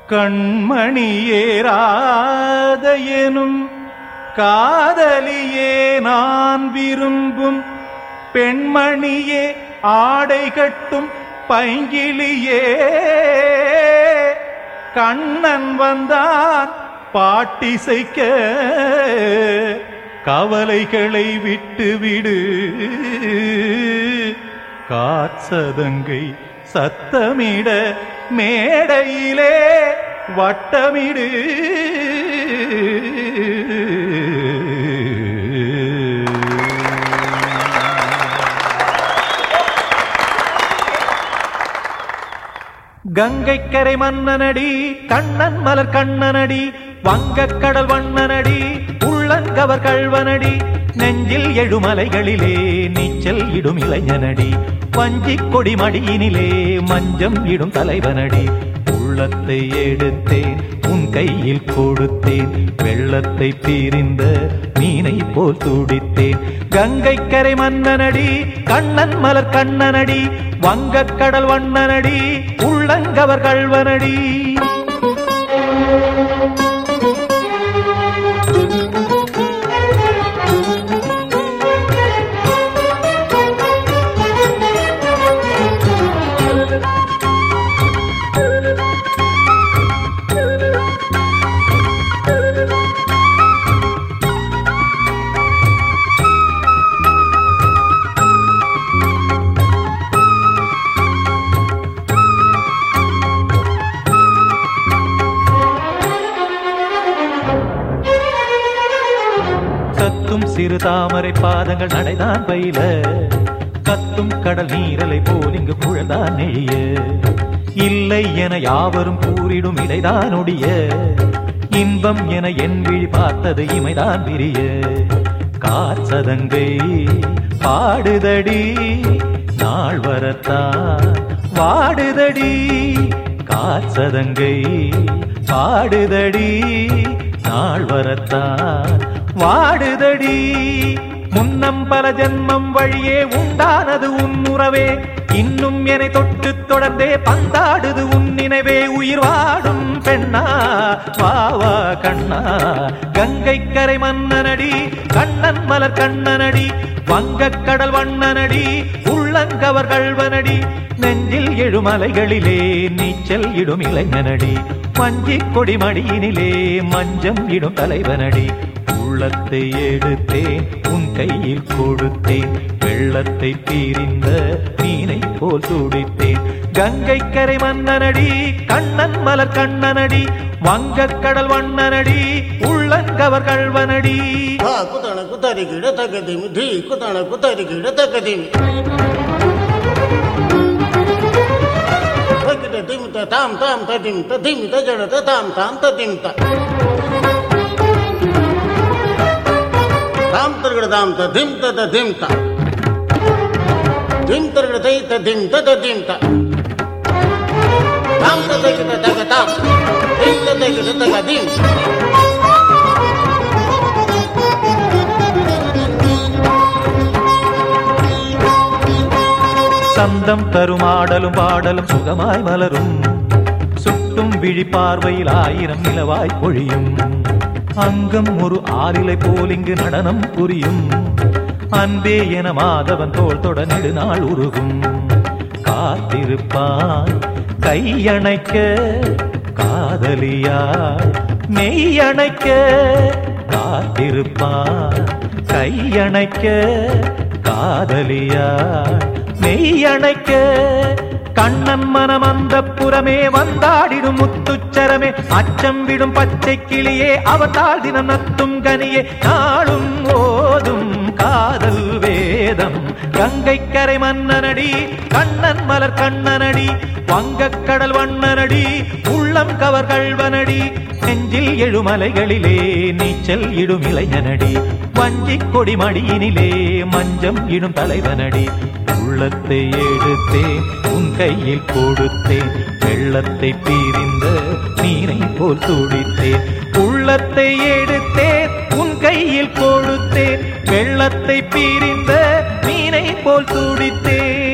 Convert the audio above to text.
கண்மணியேராத எனும் காதலியே நான் விரும்பும் பெண்மணியே ஆடை கட்டும் பைங்கிளியே கண்ணன் வந்தான் பாட்டிசைக்க கவலைகளை விட்டு விடு காற்சதங்கை சத்தமிட மேடையிலே வட்டமிடு கங்கைக்கரை மன்னனடி கண்ணன் மலர் கண்ணனடி வங்கக் கடல் வண்ணனடி உள்ளங்கவர் கழ்வனடி நெஞ்சில் எழுமலைகளிலே நீச்சல் இடும் இளைஞனடி வஞ்சிக் கொடி மடியினிலே மஞ்சம் இடும் தலைவனடி உள்ளத்தை எடுத்தேன் உன் கையில் கொடுத்தேன் வெள்ளத்தை பிரிந்த மீனை போல் துடித்தேன் கங்கைக்கரை மன்னனடி கண்ணன் மலர் கண்ணனடி வங்கக் கடல் வண்ணனடி உள்ளங்கவர் கழ்வனடி கத்தும் சிறு தாமரை பாதங்கள் நடைதான் பயில கத்தும் கடல் நீரலை போல் இங்கு குழந்தான் நெழிய இல்லை என யாவரும் கூறிடும் இடைதான் ஒடிய இன்பம் என என் விழி பார்த்தது இமைதான் பிரிய காற்சதங்கை பாடுதடி நாள் வரத்தான் வாடுதடி காற்சதங்கை பாடுதடி நாள் வரத்தான் வாடுதடி முன்னம் பல ஜென்மம் வழியே உண்டானது உன் உறவே இன்னும் என்னை தொட்டு தொடர்ந்தே பந்தாடுது உன் நினைவே உயிர் வாடும் பெண்ணா வாவா கண்ணா கங்கை கரை மன்னனடி கண்ணன் மலர் கண்ணனடி வங்கக் கடல் வண்ணனடி உள்ளங்கவர் கழ்வனடி நெஞ்சில் எழுமலைகளிலே நீச்சல் இடும் இளைஞனடி மஞ்சிக் கொடி மடியினிலே மஞ்சம் இடும் தலைவனடி உள்ளத்தை எடுத்தேன் உன் கையில் கொடுத்தேன் வெள்ளத்தை பிரிந்த மீனை போல் துடித்தேன் கங்கை கரை மன்னனடி கண்ணன் மலர் கண்ணனடி வங்கக் கடல் வண்ணனடி உள்ளங்கவர் கழ்வனடி धा कुतण कुतारी गिड तगदिमि धी कुतण कुतारी गिड तगदिमि तगिड दिम त ताम ताम तदिम त दिम त जड त ताम ताम त दिम त ताम तरगड ताम त दिम त त दिम त दिम तरगड तै त दिम त त दिम त ताम त तगिड तग ताम दिम त तगिड तग दिम சந்தம் தரும் ஆடலும் பாடலும் சுகமாய் மலரும் சுட்டும் விழி பார்வையில் ஆயிரம் நிலவாய் பொழியும் அங்கம் ஒரு ஆறிலை போல் இங்கு நடனம் புரியும் அன்பே என மாதவன் தோள் தொட நெடுநாள் உருகும் காத்திருப்பான் கையணைக்க காதலியாள் மெய்யணைக்க காத்திருப்பான் கையணைக்க காதலியாள் மெய்யணைக்க கண்ணன் மனம் அந்த புறமே வந்தாடிடும் முத்துச்சரமே அச்சம் விடும் பச்சை கிளியே அவத்தால் தினம் நத்தும் கனியே நாளும் ஓதும் காதல் வேதம் கங்கை கரை மன்னனடி கண்ணன் மலர் கண்ணனடி வங்கக் கடல் வண்ணனடி உள்ளம் கவர் கழ்வனடி நெஞ்சில் எழுமலைகளிலே நீச்சல் இடும் இளைஞனடி வஞ்சிக் கொடி மடியினிலே மஞ்சம் இடும் தலைவனடி உள்ளத்தை எடுத்தேன் உன் கையில் கொடுத்தேன் வெள்ளத்தை பிரிந்த மீனை போல் துடித்தேன் உள்ளத்தை எடுத்தேன் உன் கையில் கொடுத்தேன் வெள்ளத்தை பிரிந்த மீனை போல் துடித்தேன்